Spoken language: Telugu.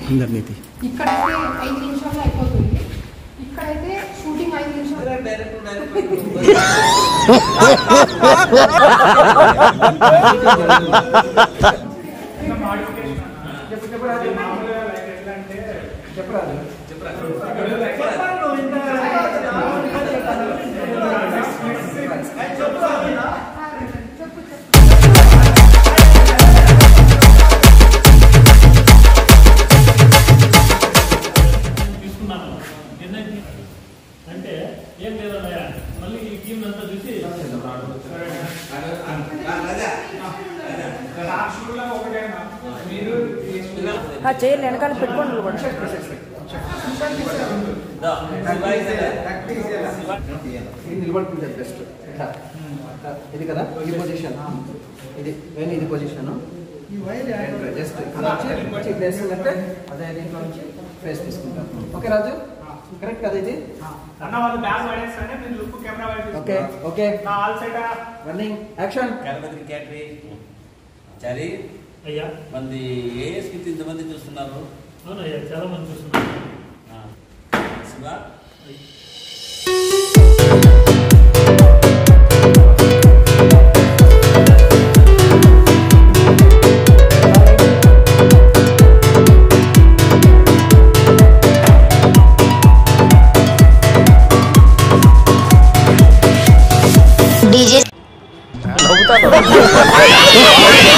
అందరినీతి ఇక్కడైతే ఐదు నిమిషాల్లో అయిపోతుంది ఇక్కడైతే షూటింగ్ ఐదు నిమిషాలు చెప్పు చెప్పు తీసుకున్నాను నిర్ణయం తీ- అంటే ఏం లేదన్నయ్య మళ్ళీ ఈ టీం అంతా చూసి చేయాలి వెనకాల పెట్టుకోండి కూడా ఇది నిలబడుకుంటే బెస్ట్ ఇట్లా. ఇట్లా. ఇది కదా ఇది పొజిషన్ ఇది మెయిన్ ఇది పొజిషన్ జస్ట్ వచ్చి ప్లేస్ అంటే అదే దీంట్లో నుంచి ఫేస్ తీసుకుంటాం ఓకే రాజు కరెక్ట్ కదా ఇది అన్న వాళ్ళు బ్యాగ్ పడేస్తానే మీరు లుక్ కెమెరా వైపు ఓకే ఓకే నా all side running action Ganapathi క్యాటరీ చరి అయ్యా మంది ఏ స్కిట్ ఇంతమంది చూస్తున్నారు అవునయ్యా చాలా మంది చూస్తున్నారు ఆ. శివ డీజే